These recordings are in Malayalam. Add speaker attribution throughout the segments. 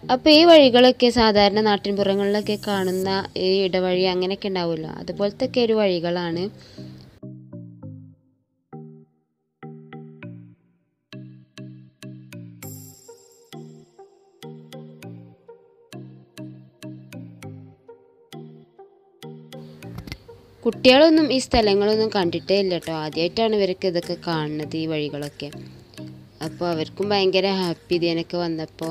Speaker 1: അപ്പോൾ ഈ വഴികളൊക്കെ സാധാരണ നാട്ടിൻപുറങ്ങളിലൊക്കെ കാണുന്ന ഈ ഇടവഴി അങ്ങനെയൊക്കെ ഉണ്ടാവുമല്ലോ അതുപോലത്തെ ഒക്കെ ഒരു വഴികളാണ് കുട്ടികളൊന്നും ഈ സ്ഥലങ്ങളൊന്നും കണ്ടിട്ടേ ഇല്ല കേട്ടോ ആദ്യമായിട്ടാണ് ഇവരൊക്കെ ഇതൊക്കെ കാണുന്നത് ഈ വഴികളൊക്കെ അപ്പോൾ അവർക്കും ഭയങ്കര ഹാപ്പി ഇതിനൊക്കെ വന്നപ്പോൾ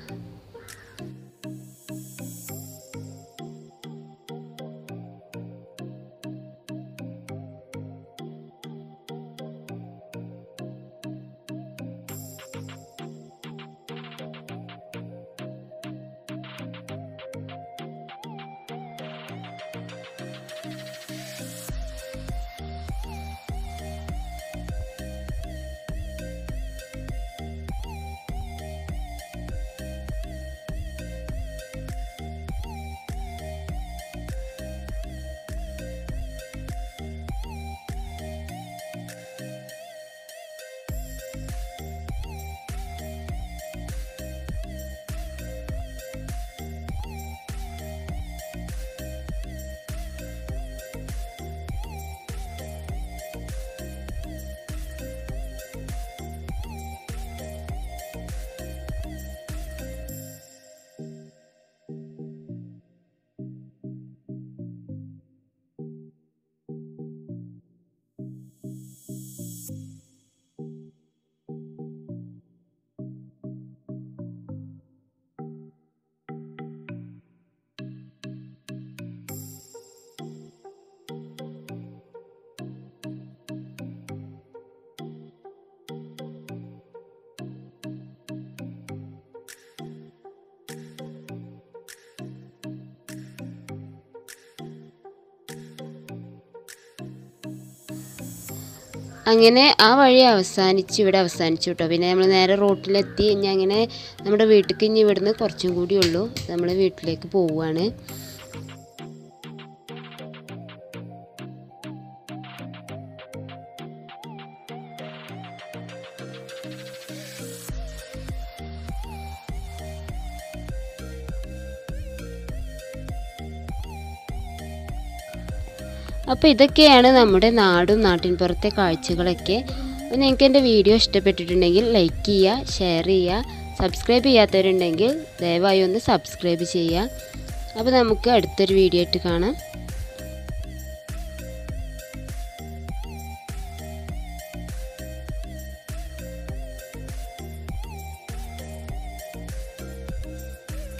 Speaker 1: അങ്ങനെ ആ വഴി അവസാനിച്ച് ഇവിടെ അവസാനിച്ചു കേട്ടോ പിന്നെ നമ്മൾ നേരെ റോട്ടിലെത്തി ഇനി അങ്ങനെ നമ്മുടെ വീട്ടിലേക്ക് ഇനി ഇവിടുന്ന് കുറച്ചും കൂടി ഉള്ളൂ നമ്മൾ വീട്ടിലേക്ക് പോവുകയാണ് അപ്പോൾ ഇതൊക്കെയാണ് നമ്മുടെ നാടും നാട്ടിൻപുറത്തെ കാഴ്ചകളൊക്കെ അപ്പോൾ നിങ്ങൾക്ക് എൻ്റെ വീഡിയോ ഇഷ്ടപ്പെട്ടിട്ടുണ്ടെങ്കിൽ ലൈക്ക് ചെയ്യുക ഷെയർ ചെയ്യുക സബ്സ്ക്രൈബ് ചെയ്യാത്തവരുണ്ടെങ്കിൽ ദയവായി ഒന്ന് സബ്സ്ക്രൈബ് ചെയ്യുക അപ്പോൾ നമുക്ക് അടുത്തൊരു വീഡിയോ ആയിട്ട് കാണാം